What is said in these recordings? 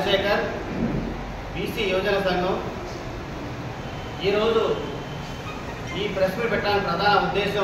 Rajasekhar BC యువజన సంఘం ఈరోజు ఈ ప్రెస్ మీట్ పెట్టడానికి ప్రధాన ఉద్దేశం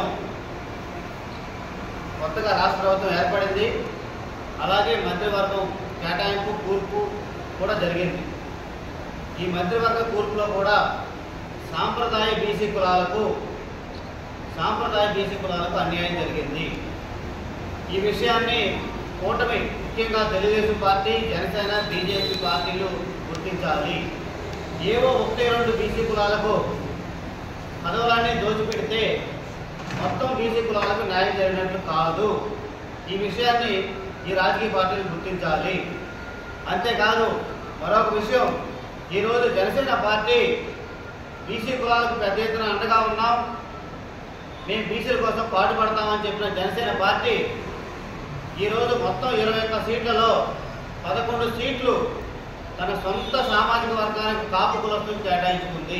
కొత్తగా రాష్ట్ర ప్రభుత్వం ఏర్పడింది అలాగే మంత్రివర్గం కేటాయింపు కూర్పు కూడా జరిగింది ఈ మంత్రివర్గ కూర్పులో కూడా సాంప్రదాయ బీసీ కులాలకు సాంప్రదాయ బీసీ కులాలకు అన్యాయం జరిగింది ఈ విషయాన్ని కూటమి ముఖ్యంగా తెలుగుదేశం పార్టీ జనసేన బీజేపీ పార్టీలు గుర్తించాలి ఏవో ఒకటి రెండు బీసీ కులాలకు పదవులన్నీ దోచిపెడితే మొత్తం బీసీ కులాలకు న్యాయం జరిగినట్లు కాదు ఈ విషయాన్ని ఈ రాజకీయ పార్టీలు గుర్తించాలి అంతేకాదు మరొక విషయం ఈరోజు జనసేన పార్టీ బీసీ కులాలకు పెద్ద ఎత్తున అండగా ఉన్నాం మేము బీసీల కోసం పాటుపడతామని చెప్పిన జనసేన పార్టీ ఈరోజు మొత్తం ఇరవై ఒక్క సీట్లలో పదకొండు సీట్లు తన సొంత సామాజిక వర్గానికి కాపు కులస్తులకు కేటాయించుకుంది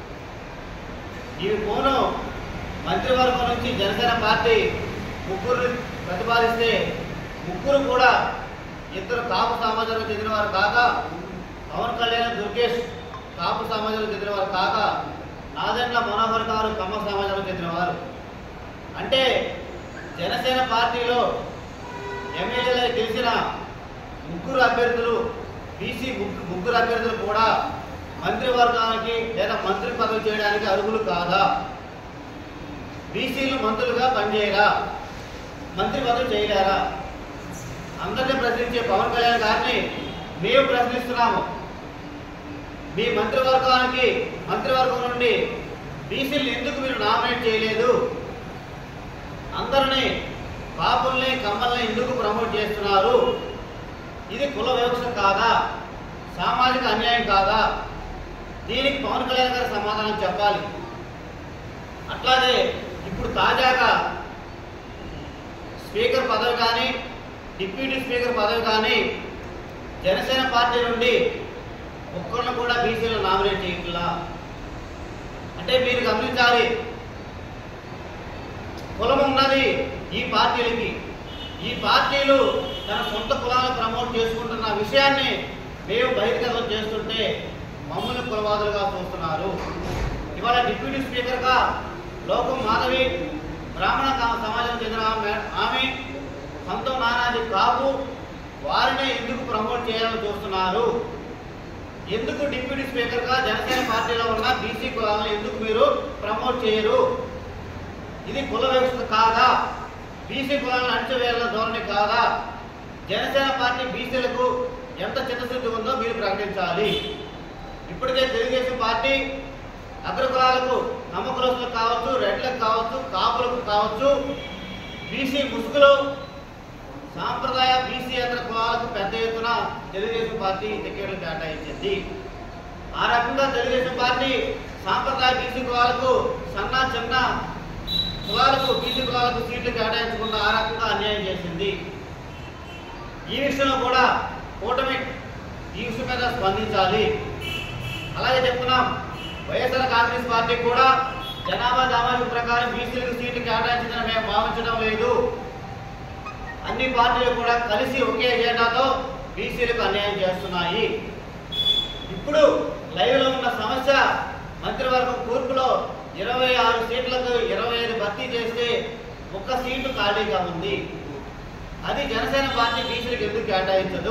ఇవి పోను మంత్రివర్గం నుంచి జనసేన పార్టీ ముగ్గురు ప్రతిపాదిస్తే ముగ్గురు కూడా ఇద్దరు కాపు సమాజానికి చెందిన వారు కాక పవన్ కళ్యాణ్ దుర్గేష్ కాపు సమాజానికి చెందిన వారు కాక నాదెండ్ల మనోహర్ గారు కమ్మ సమాజానికి చెందిన వారు అంటే జనసేన పార్టీలో ఎమ్మెల్యేలు గెలిచిన ముగ్గురు అభ్యర్థులు బీసీ ముగ్గురు ముగ్గురు అభ్యర్థులు కూడా మంత్రివర్గానికి లేదా మంత్రి పదవి చేయడానికి అర్హులు కాదా బీసీలు మంత్రులుగా పనిచేయరా మంత్రి పదవి చేయలేరా అందరినీ ప్రశ్నించే పవన్ కళ్యాణ్ గారిని మేము ప్రశ్నిస్తున్నాము మీ మంత్రివర్గానికి మంత్రివర్గం నుండి బీసీలు ఎందుకు మీరు నామినేట్ చేయలేదు అందరినీ కాపుల్ని కమ్మల్ని ఎందుకు ప్రమోట్ చేస్తున్నారు ఇది కుల వివక్ష కాదా సామాజిక అన్యాయం కాదా దీనికి పవన్ కళ్యాణ్ గారు సమాధానం చెప్పాలి అట్లాగే ఇప్పుడు తాజాగా స్పీకర్ పదవి కానీ డిప్యూటీ స్పీకర్ పదవి కానీ జనసేన పార్టీ నుండి ఒక్కరిని కూడా బీసీలో నామినేట్ చేయట్లా అంటే మీరు గమనించాలి కులం ఉన్నది ఈ పార్టీలకి ఈ పార్టీలు తన సొంత కులాలను ప్రమోట్ చేసుకుంటున్న విషయాన్ని మేము బహిర్గతం చేస్తుంటే మమ్మల్ని కులవాదులుగా చూస్తున్నారు ఇవాళ డిప్యూటీ స్పీకర్గా లోకం మాధవి బ్రాహ్మణ కా- సమాజం చెందిన ఆమె ఆమె పంతం నానాది కాపు వారినే ఎందుకు ప్రమోట్ చేయాలని చూస్తున్నారు ఎందుకు డిప్యూటీ స్పీకర్గా జనసేన పార్టీలో ఉన్న బీసీ కులాలను ఎందుకు మీరు ప్రమోట్ చేయరు ఇది కుల వ్యవస్థ కాదా బీసీ కులాలను అణచివేయాలన్న ధోరణి కాదా జనసేన పార్టీ బీసీలకు ఎంత చిత్తశుద్ధి ఉందో మీరు ప్రకటించాలి ఇప్పటికే తెలుగుదేశం పార్టీ అగ్రకులాలకు నమ్మకులస్తులకు కావచ్చు రెడ్లకు కావచ్చు కాపులకు కావచ్చు బీసీ ముసుగులో సాంప్రదాయ బీసీయేతర కులాలకు పెద్ద ఎత్తున తెలుగుదేశం పార్టీ టికెట్లు కేటాయించింది ఆ రకంగా తెలుగుదేశం పార్టీ సాంప్రదాయ బీసీ కులాలకు సన్న చిన్న కులాలకు బీసీ కులాలకు సీట్లు కేటాయించకుండా ఆ రకంగా అన్యాయం చేసింది ఈ విషయంలో కూడా కూటమి ఈ విషయం మీద స్పందించాలి అలాగే చెప్తున్నాం వైఎస్ఆర్ కాంగ్రెస్ పార్టీ కూడా జనాభా దామాజిక ప్రకారం బీసీలకు సీట్లు కేటాయించిందని మేము భావించడం లేదు అన్ని పార్టీలు కూడా కలిసి ఒకే ఎజెండాతో బీసీలకు అన్యాయం చేస్తున్నాయి ఇప్పుడు లైవ్ లో ఉన్న సమస్య మంత్రివర్గం కూర్పులో ఇరవై ఆరు సీట్లకు ఇరవై ఐదు భర్తీ చేస్తే ఒక్క సీటు ఖాళీగా ఉంది అది జనసేన పార్టీ బీసీలకు ఎందుకు కేటాయించదు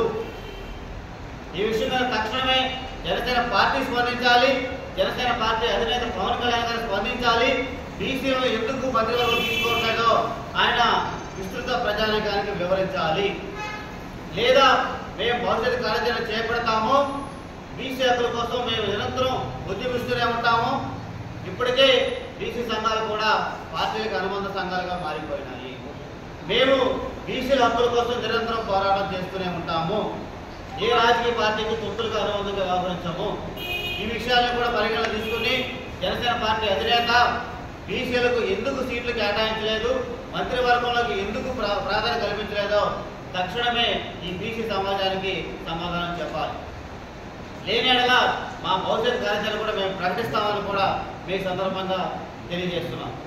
ఈ విషయం మీద తక్షణమే జనసేన పార్టీ స్పందించాలి జనసేన పార్టీ అధినేత పవన్ కళ్యాణ్ గారు స్పందించాలి బీసీలను ఎందుకు మంత్రివర్గం తీసుకోవట్లేదో ఆయన విస్తృత ప్రజానికానికి వివరించాలి లేదా మేము భవిష్యత్తు కార్యాచరణ చేపడతాము బీసీ హక్కుల కోసం మేము నిరంతరం ఉద్యమిస్తూనే ఉంటాము ఇప్పటికే బీసీ సంఘాలు కూడా పార్టీలకు అనుబంధ సంఘాలుగా మారిపోయినాయి మేము బీసీల హక్కుల కోసం నిరంతరం పోరాటం చేస్తూనే ఉంటాము ఏ రాజకీయ పార్టీకి తొత్తులుగా అనుబంధంగా వ్యవహరించము ఈ విషయాలను కూడా పరిగణన తీసుకుని జనసేన పార్టీ అధినేత బీసీలకు ఎందుకు సీట్లు కేటాయించలేదు మంత్రివర్గంలోకి ఎందుకు ప్రా- ప్రాధాన్యత కల్పించలేదో తక్షణమే ఈ బీసీ సమాజానికి సమాధానం చెప్పాలి లేని ఎడల మా భవిష్యత్ కార్యాచరణ కూడా మేము ప్రకటిస్తామని కూడా మీ సందర్భంగా తెలియజేస్తున్నాం